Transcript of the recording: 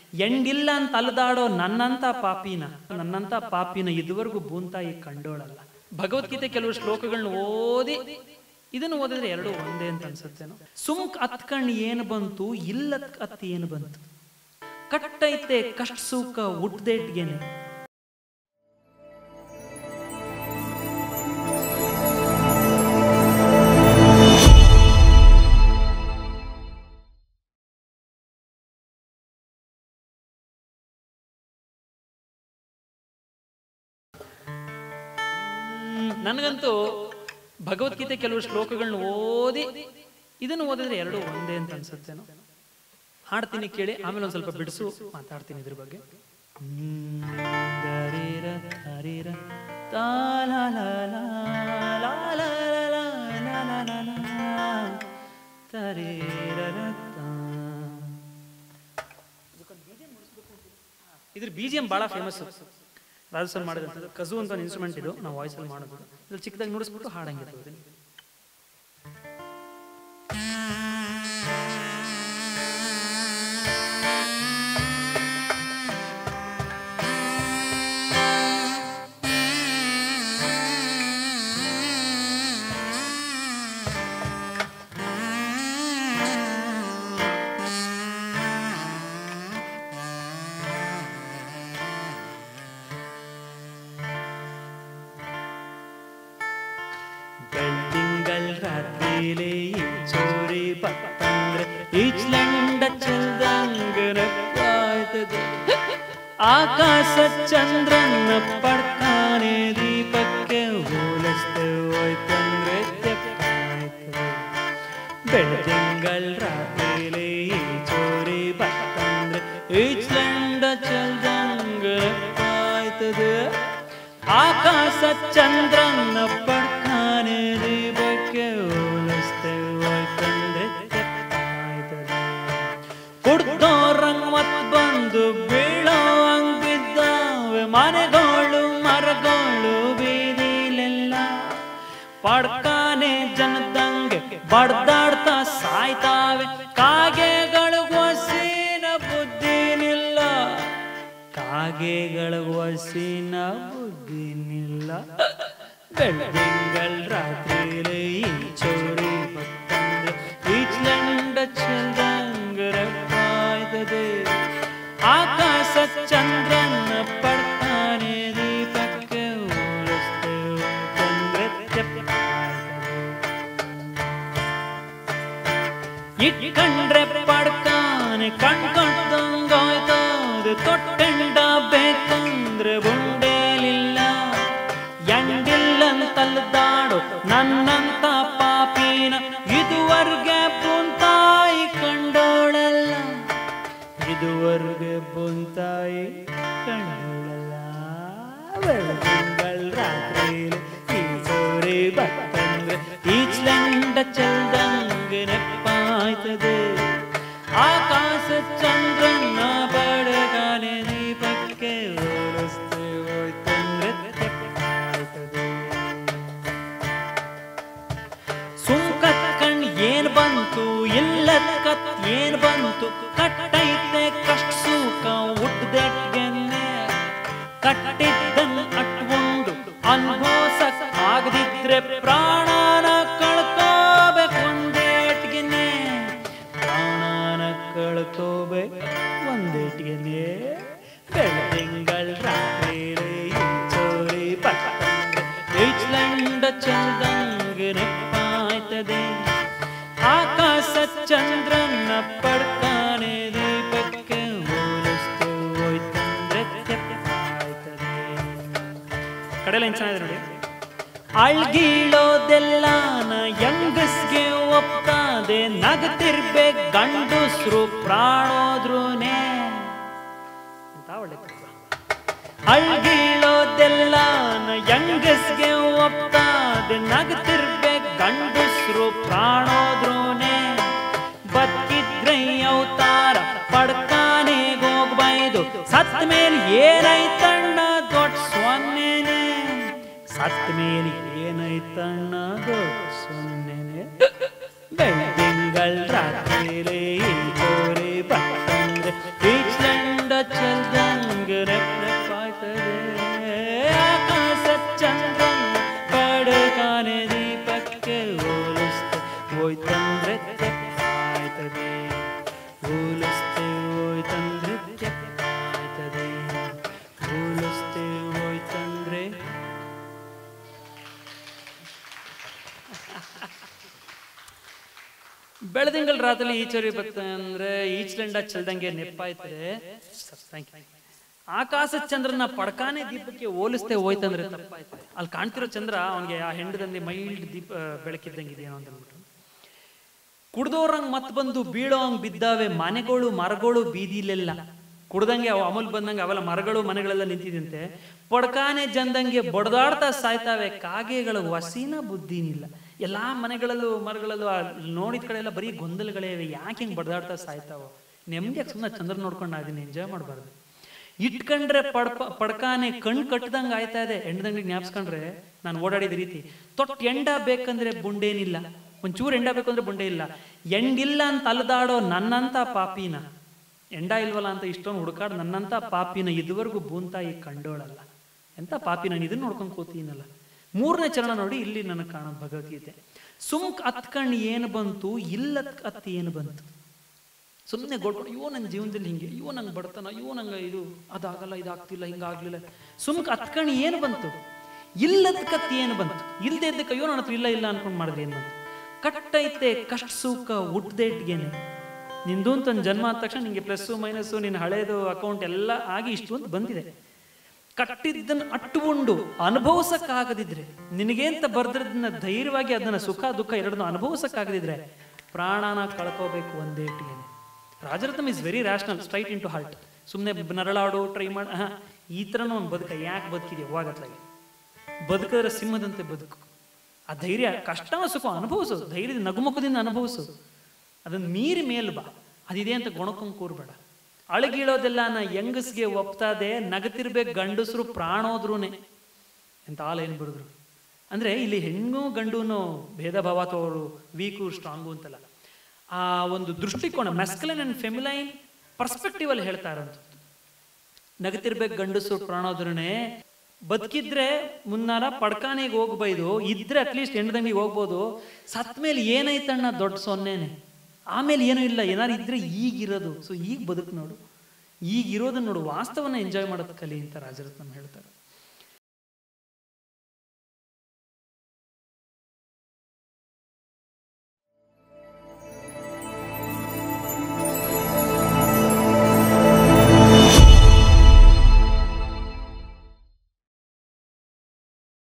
ಎಂಡಿಲ್ಲ ಅಂತ ಅಲ್ದಾಡೋ ನನ್ನಂತ ಪಾಪಿನ ನನ್ನಂತ ಪಾಪಿನ ಇದುವರೆಗೂ ಭೂಂತಾಯಿ ಕಂಡೋಳಲ್ಲ ಭಗವದ್ಗೀತೆ ಕೆಲವು ಶ್ಲೋಕಗಳನ್ನ ಓದಿ ಇದನ್ನು ಓದಿದ್ರೆ ಎರಡು ಒಂದೇ ಅಂತ ಅನ್ಸುತ್ತೇನೋ ಸುಮ್ಕ್ ಅತ್ಕಣ್ ಏನು ಬಂತು ಇಲ್ಲತ್ ಅತ್ ಏನು ಬಂತು ಕಟ್ಟೈತೆ ಕಷ್ಟ ಸುಖ ಹುಟ್ದೇಟ್ಗೆನೆ ಹ್ಮ್, ನನಗಂತೂ ಭಗವದ್ಗೀತೆ ಕೆಲವು ಶ್ಲೋಕಗಳನ್ನ ಓದಿ ಇದನ್ನು ಓದಿದ್ರೆ ಎರಡು ಒಂದೇ ಅಂತ ಅನ್ಸುತ್ತೇನೋ ಹಾಡ್ತೀನಿ ಕೇಳಿ ಆಮೇಲೆ ಒಂದ್ ಸ್ವಲ್ಪ ಬಿಡಿಸು ಮಾತಾಡ್ತೀನಿ ಇದ್ರ ಬಗ್ಗೆ ಹ್ಮ್, ದರಿರ ಧರಿರ ತಾಲಾಲಾಲ, ಲಾಲಾಲಾಲ, ಲಾಲಾಲಾಲ, ತರಿರರ ತಾ. ಇದ್ರ ಬಿ ಜಿ ಎಂ ಭಾಳ ಫೇಮಸ್ ರಾಜಸ್ಥಾನ್ ಮಾಡಿದಂಥದ್ದು ಕಜು ಅಂತ ಒಂದು ಇನ್ಸ್ಟ್ರೂಮೆಂಟ್ ಇದು ನಾವು ವಾಯ್ಸಲ್ಲಿ ಮಾಡೋದು ಇದ್ರಲ್ಲಿ ಚಿಕ್ಕದಾಗಿ ನುಡಿಸ್ಬಿಟ್ಟು ಹಾಡಂಗಿರ್ತದೆ ಬೆಳ್ತಿಂಗಳ್ ರಾತ್ರಿಲೇ ಈ ಚೋರಿ ಬತ್ತಂದ್ರೆ ಈಚ್ಲಂಡ ಚಂದಂಗರ ಕಾಯ್ತದೆ ಆಕಾಶ ಚಂದ್ರನ ಪಡ್ತಾನೆ ದೀಪಕ್ಕೆ ಹೋಲಿಸ್ತೆ ಹೋಯ್ತಂದ್ರೆ ತೆಪ್ಪಾಯ್ತದೆ ಬೆಳ್ತಿಂಗಳ್ ರಾತ್ರಿಲೇ ಈ ಚೋರಿ ಬತ್ತಂದ್ರೆ ಈಚ್ಲಂಡ ಚಂದಂಗರ ಕಾಯ್ತದೆ ಆಕಾಶ ಚಂದ್ರನ ಪಡ್ಕಾನೆ ದೀಪಕ್ಕೆ ಹೋಲಿಸ್ತೆ ಹೋಯ್ತಂದ್ರೆ ತೆಪ್ಪಾಯ್ತದೆ ಕುಡ್ದೋರಂಗ್ ಮತ್ ಬಂದು ಬೀಳೋ ಹಂಗಿದ್ದಾವೆ ಮನೆಗಳು ಮರಗಳು ಬೀದಿಲೆಲ್ಲ ಪಡ್ಕಾನೆ ಜನದಂಗೆ ಬಡ್ದಾಡ್ತಾ ಸಾಯ್ತಾವೆ ಕಾಗೆಗಳು ವಸಿನ ಬುದ್ಧಿನಿಲ್ಲ ಕಾಗೆಗಳ ವಸಿನ ಬುದ್ಧಿನಿಲ್ಲ ಬೆಳ್ದಿಂಗಳ ರಾತ್ರಿಲಿ ಈ ಚೋರಿ ಬತ್ತಂದ್ರೆ ಈಚ್ಲಂಡ ಚಂದಂಗರ ಕಾಯ್ತದೆ ಆಕಾಶ ಚಂದ್ರನ ಪಡ್ತಾನೆ ದೀಪಕ್ಕೆ ಹೋಲಿಸ್ತೆ ತಂದ್ರೆ ಇಟ್ಕಂಡ್ರೆ ಪಡ್ಕಾನೆ ಕಣ್ಕೊಟ್ಟಂಗಾಯ್ತದೆ ತೊಟ್ಟೆಂಡ ಬೇಕಂದ್ರೆ ಬುಂಡೇಲಿಲ್ಲ ಎಂಡಿಲ್ಲಂತಲ್ದಾಡು ನನ್ನಂತ ಪಾಪಿನ ಇದುವರೆಗೆ ಪುಂತಾಯಿ ಕಂಡೋಳಲ್ಲ ಇದುವರೆಗೆ ಪುಂತಾಯಿ ಕಂಡೋಳಲ್ಲ ಬೆಳದಿಂಗಳ ರಾತ್ರಿಲಿ ಈ ಸೋರಿ ಬತ್ತಂದ್ರೆ ಈಚ್ಲಂಡ ಚಲ್ದಂಗೆ ನೆಪ್ಪಾಯ್ತದೆ ಆಕಾಶ ಚಂದ್ರನ ಬಡಗಾನೆ ದೀಪಕ್ಕೆ ಹೋಲಿಸ್ತೆ ಹೋಯ್ತಂದ್ರೆ ತೆಪ್ಪಾಯ್ತದೆ ಸುಂಕತ್ ಕಣ್ ಏನ್ ಬಂತು ಇಲ್ಲದ ಕತ್ ಏನ್ ಬಂತು ಕಟ್ಟೈತೆ ಕಷ್ಟ ಸುಖ ಹುಟ್ಟದೆಟ್ಗೆನ್ನೆ ಕಟ್ಟಿದ್ದನ್ ಅಟ್ಕೊಂಡು ಅನ್ಭೋಸಕ್ ಆಗದಿದ್ರೆ ಪ್ರಾಣನ ಕಳ್ಕೋಬೇಕು ಒಂದೇಟ್ಗೆನೆ ಪ್ರಾಣನ ಕಳ್ಕೋಬೇಕು ಒಂದೇಟ್ಗೆನೆ ಬೆಳದಿಂಗಳ ರಾತ್ರಿ ಚೋರಿ ಪಟ್ಟಂಗೆ ಈಚ್ಲಂಡ ಚಂದಂಗೆ ನೆಪ್ಪಾಯ್ತದೆ ಆಕಾಶ ಚಂದ್ರನ ಪಡ್ತಾನೆ ದೀಪಕ್ಕೆ ಹೋಲಿಸ್ತು ಹೋಯ್ತಂದ್ರೆ ತೆಪ್ಪಾಯ್ತದೆ ಕಡೆ ಲೈನ್ ಚೆನ್ನಾಗಿದೆ ನೋಡಿ ಅಳ್ಗೀಳೋದೆಲ್ಲಾನ ಯಂಗಸ್ಗೆ ಒಪ್ತಾದೆ ನಗತಿರ್ಬೇಕು ಗಂಡಸ್ರು ಪ್ರಾಣೋದ್ರೂನೇ ಅಂತ ಒಳ್ಳೆ ಪದ. ಅಳ್ಗೀಳೋದೆಲ್ಲಾನ ಯಂಗಸ್ಗೆ ಒಪ್ತಾದೆ ನಗತಿರ್ಬೇಕು ಗಂಡಸ್ರು ಪ್ರಾಣೋದ್ರೂನೇ ಬದುಕಿದ್ರೆ ಅವತಾರ ಪಡ್ಕಾನೆಗೋಗ್ಬೈದು ಸತ್ ಮೇಲೆ ಏನೈತಣ್ಣ ದೊಡ್ಡ ಸೊನ್ನೆನೆ ಸತ್ ಮೇಲೆ ಏನೈತಣ್ಣ ದೊಡ್ಡ ಸೊನ್ನೆನೆ ಬೆಳ್ದಿಂಗಳ ರಾತ್ರಿ ಚೋರಿ ಬತ್ತಂದ್ರೆ ಈಚ್ಲಂಡ ಬೆಳದಿಂಗಳ ರಾತ್ರಿ ಈಚರಿ ಬತ್ತ ಅಂದ್ರೆ ಈಚ್ಲೆಂಡ ಚಲ್ದಂಗೆ ನೆಪ್ಪಾಯ್ತದೆ ಥ್ಯಾಂಕ್ ಯು ಆಕಾಶ ಚಂದ್ರನ ಪಡ್ಕಾನೆ ದೀಪಕ್ಕೆ ಹೋಲಿಸ್ತೆ ಹೋಯ್ತಂದ್ರೆ ತಪ್ಪಾಯ್ತದೆ ಅಲ್ಲಿ ಕಾಣ್ತಿರೋ ಚಂದ್ರ ಅವನಿಗೆ ಆ ಹೆಂಡದಲ್ಲಿ ಮೈಲ್ಡ್ ದೀಪ ಬೆಳಕಿದ್ದಂಗೆ ಇದೆಯೇನೋ ಅಂತ ಅಂದ್ಬಿಟ್ಟು ಕುಡ್ದೋರಂಗ್ ಮತ್ ಬಂದು ಬೀಳೋಂಗ್ ಬಿದ್ದಾವೆ ಮನೆಗಳು ಮರಗಳು ಬೀದಿಲೆಲ್ಲ ಕುಡ್ದಂಗೆ ಅವು ಅಮಲ್ ಬಂದಂಗೆ ಅವೆಲ್ಲ ಮರಗಳು ಮನೆಗಳೆಲ್ಲ ನಿಂತಿದಂತೆ ಪಡ್ಕಾನೆ ಜಂದಂಗೆ ಬಡ್ದಾಡ್ತಾ ಸಾಯ್ತಾವೆ ಕಾಗೆಗಳ ವಸಿನ ಬುದ್ಧಿನಿಲ್ಲ ಎಲ್ಲಾ ಮನೆಗಳಲ್ಲೂ ಮರಗಳಲ್ಲೂ ಆ ನೋಡಿದ ಕಡೆ ಎಲ್ಲ ಬರೀ ಗೊಂದಲಗಳೇ ಇವೆ ಯಾಕೆ ಹಿಂಗೆ ಬಡ್ದಾಡ್ತಾ ಸಾಯ್ತಾವೋ ನೆಮ್ಮದಿಯಾಗಿ ಸುಮ್ಮನೆ ಚಂದ್ರ ನೋಡ್ಕೊಂಡು ಅದನ್ನ ಎಂಜಾಯ್ ಮಾಡಬಾರ್ದು ಇಟ್ಕೊಂಡ್ರೆ ಪಡ್ಪ ಪಡ್ಕಾನೆ ಕಣ್ ಕಟ್ಟದಂಗೆ ಆಯ್ತಾ ಇದೆ ಎಂಡದಂಗೆ ಜ್ಞಾಪಿಸ್ಕೊಂಡ್ರೆ ನಾನು ಓಡಾಡಿದ ರೀತಿ ತೊಟ್ಟು ಎಂಡ ಬೇಕಂದ್ರೆ ಬುಂಡೇನಿಲ್ಲ ಒಂಚೂರು ಎಂಡ ಬೇಕು ಅಂದ್ರೆ ಬುಂಡೆ ಇಲ್ಲ ಎಂಡಿಲ್ಲ ಅಂತ ಅಲ್ದಾಡೋ ನನ್ನಂತ ಪಾಪಿನ ಎಂಡ ಇಲ್ವಲ್ಲ ಅಂತ ಇಷ್ಟೊಂದು ಹುಡುಕಾಡ್ ನನ್ನಂತ ಪಾಪಿನ ಇದುವರೆಗೂ ಭೂಂತಾಯಿ ಕಂಡೋಳಲ್ಲ ಎಂತ ಪಾಪಿ ನಾನು ಇದನ್ನ ನೋಡ್ಕೊಂಡು ಕೂತೀನಲ್ಲ ಮೂರನೇ ಚರಣ ನೋಡಿ ಇಲ್ಲಿ ನನಗೆ ಕಾಣೋದು ಭಗವದ್ಗೀತೆ ಸುಮ್ಕ್ ಹತ್ಕಂಡು ಏನು ಬಂತು ಇಲ್ಲತ್ ಅತ್ತಿ ಏನು ಬಂತು ಸುಮ್ಮನೆ ಗೋಡ್ಕೊಂಡು ಅಯ್ಯೋ ನನ್ನ ಜೀವನದಲ್ಲಿ ಹಿಂಗೆ ಅಯ್ಯೋ ನಂಗೆ ಬಡತನ ಅಯ್ಯೋ ನಂಗೆ ಇದು ಅದಾಗಲ್ಲ ಇದಾಗ್ತಿಲ್ಲ ಹಿಂಗಾಗ್ಲಿಲ್ಲ ಸುಮ್ಕ್ ಹತ್ಕಣಿ ಏನು ಬಂತು ಇಲ್ಲದ ಕತ್ತಿ ಏನು ಬಂತು ಇಲ್ಲದೆ ಇದ್ದಕ್ಕೆ ಅಯ್ಯೋ ನನ್ನ ಹತ್ರ ಇಲ್ಲ ಇಲ್ಲ ಅನ್ಕೊಂಡು ಮಾಡಿದ್ರೆ ಏನು ಬಂತು ಕಟ್ಟೈತೆ ಕಷ್ಟ ಸುಖ ಹುಟ್ಟದೇಟ್ಗೇನೆ ನಿಂದು ಅಂತ ಒಂದು ಜನ್ಮ ಆದ ತಕ್ಷಣ ನಿಂಗೆ ಪ್ಲಸ್ಸು ಮೈನಸ್ಸು ನಿನ್ನ ಹಳೇದು ಅಕೌಂಟ್ ಎಲ್ಲ ಆಗಿ ಇಷ್ಟು ಅಂತ ಬಂದಿದೆ ಕಟ್ಟಿದ್ದನ್ನು ಅಟ್ಟುಕೊಂಡು ಅನುಭವಿಸಕ್ಕಾಗದಿದ್ರೆ ನಿನಗೆ ಅಂತ ಬರ್ದಿರೋದನ್ನ ಧೈರ್ಯವಾಗಿ ಅದನ್ನ ಸುಖ ದುಃಖ ಎರಡನ್ನೂ ಅನುಭವಿಸಕ್ಕಾಗದಿದ್ರೆ ಪ್ರಾಣನ ಕಳ್ಕೋಬೇಕು ಒಂದೇಟಿಗೆ Rajaratnam is very rational straight in to heart ಸುಮ್ಮನೆ ನರಳಾಡು ಟ್ರೈ ಮಾಡಿ ಹಾ ಈ ಥರನೂ ಒಂದು ಬದುಕ ಯಾಕೆ ಬದುಕಿದೆ ಹೋಗತ್ಲಾಗೆ ಬದುಕಿದ್ರೆ ಸಿಂಹದಂತೆ ಬದುಕು ಆ ಧೈರ್ಯ ಕಷ್ಟ ಸುಖ ಅನುಭವಿಸು ಧೈರ್ಯದ ನಗುಮುಖದಿಂದ ಅನುಭವಿಸು ಅದನ್ನ ಮೀರಿ ಮೇಲ್ ಬಾ ಅದಿದೆ ಅಂತ ಗೊಣಕೊಂಡ್ ಕೂರ್ಬೇಡ ಅಳಗಿಳೋದೆಲ್ಲ ನಾ ಹೆಂಗಸ್ಗೆ ಒಪ್ತಾದೆ ನಗತಿರ್ಬೇಕು ಗಂಡಸರು ಪ್ರಾಣೋದ್ರೂನೆ ಎಂತ ಆಲ ಏನು ಬರೆದ್ರು ಅಂದ್ರೆ ಇಲ್ಲಿ ಹೆಣ್ಣು ಗಂಡುನು ಭೇದ ಭಾವ ತೋರು ವೀಕು ಸ್ಟ್ರಾಂಗು ಅಂತಲ್ಲ ಆ ಒಂದು ದೃಷ್ಟಿಕೋನ ಮೆಸ್ಕಲೈನ್ ಅಂಡ್ ಫೆಮಿಲೈನ್ ಪರ್ಸ್ಪೆಕ್ಟಿವ್ ಅಲ್ಲಿ ಹೇಳ್ತಾ ಇರೋಂಥದ್ದು ನಗತಿರ್ಬೇಕು ಗಂಡಸರು ಪ್ರಾಣೋದ್ರನೆ ಬದುಕಿದ್ರೆ ಮುನ್ನಾರ ಪಡ್ಕಾನೆಗೆ ಹೋಗ್ಬೈದು ಇದ್ರೆ ಅಟ್ಲೀಸ್ಟ್ ಹೆಣ್ದಂಗಿಗೆ ಹೋಗ್ಬೋದು ಸತ್ ಮೇಲೆ ಏನೈತಣ್ಣ ದೊಡ್ಡ ಸೊನ್ನೆನೆ ಆಮೇಲೆ ಏನೂ ಇಲ್ಲ ಏನಾರು ಇದ್ರೆ ಈಗಿರೋದು ಸೊ ಈಗ ಬದುಕು ನೋಡು ಈಗ ಇರೋದನ್ನ ನೋಡು ವಾಸ್ತವನ ಎಂಜಾಯ್ ಮಾಡೋದು ಕಲಿ ಅಂತ ರಾಜರತ್ನಂ ಹೇಳ್ತಾರೆ